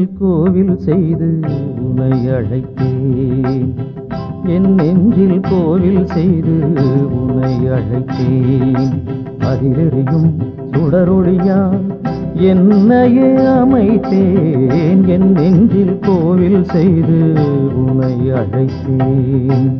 கோவில் செய்து உனை அழைத்தேன் என் நெஞ்சில் கோவில் செய்து உனை அழைத்தேன் அதிலெறியும் சுடரொளியா என்னையே அமைத்தேன் என் நெஞ்சில் கோவில் செய்து உனை அழைத்தேன்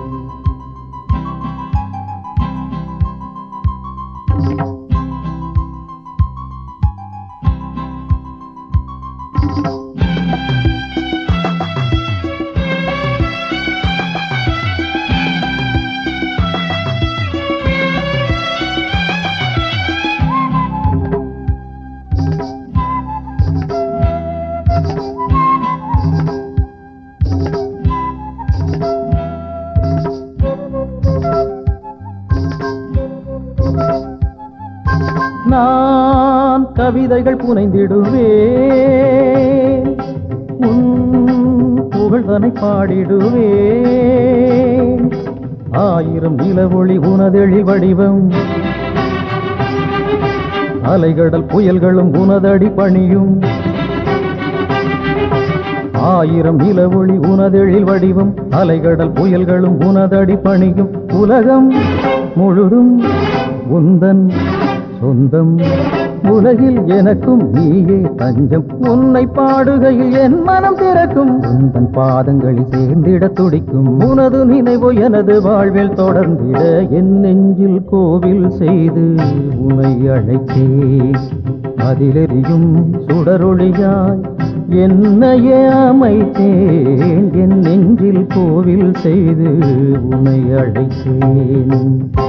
நான் கவிதைகள் புனைந்திடுவேன் உன் புகழ்தனை பாடிடுவேன் ஆயிரம் நிலவொளி உனதெழி வடிவம் அலைகடல் புயல்களும் உனதடி பணியும் ஆயிரம் நிலவொளி உனதெழில் வடிவம் அலைகடல் புயல்களும் உனதடி பணியும் உலகம் முழுதும் உந்தன் சொந்தம் உலகில் எனக்கும் நீயே தஞ்சம் உன்னை பாடுகையில் என் மனம் திறக்கும் உந்தன் பாதங்களில் சேர்ந்திட துடிக்கும் உனது நினைவு எனது வாழ்வில் தொடர்ந்திட என் நெஞ்சில் கோவில் செய்து உனை அழைத்தேன் அதிலெறியும் சுடரொளியாய் என்னையே அமைத்தேன் என் நெஞ்சில் கோவில் செய்து உனை அழைத்தேன்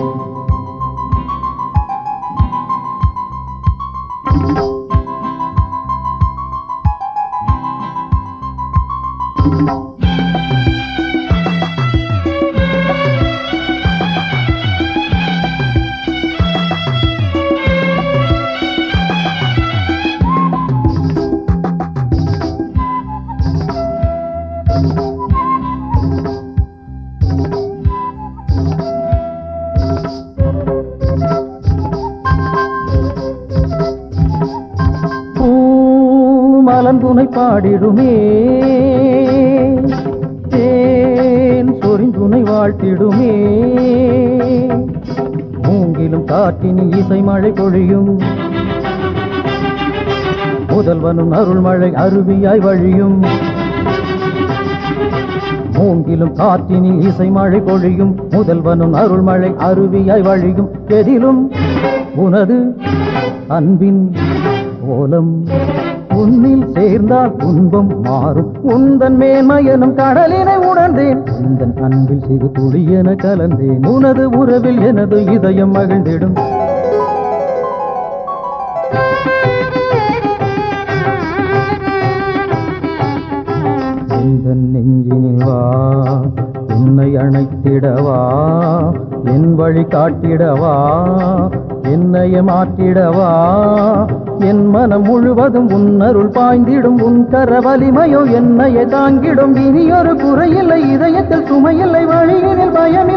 பூமலந்துனை பாடிடுமே தேன் சொரிந்துனை வாழ்த்திடுமே மூங்கிலும் காற்றினில் இசை மழை பொழியும் முதல்வனும் அருள்மழை அருவியாய் வழியும் மூங்கிலும் காற்றினில் இசை மழை பொழியும் முதல்வனும் அருள்மழை அருவியாய் வழியும் எதிலும் உனது அன்பின் கோலம் உன்னில் சேர்ந்தால் துன்பம் மாறும் உந்தன் மேன்மையனும் கடலினை உணர்ந்தேன் உந்தன் அன்பில் சிறு துளி என கலந்தேன் உனது உறவில் எனது இதயம் மகிழ்ந்திடும் இந்த நெஞ்சினில் வா என்னை அணைத்திடவா என் வழி காட்டிடவா என்னைய மாற்றிடவா என் மனம் முழுவதும் உன் அருள் பாய்ந்திடும் உன் கர வலிமையோ என்னைய தாங்கிடும் இனியொரு குறையில்லை இதயத்தில் சுமையில்லை வழியினில் பயம்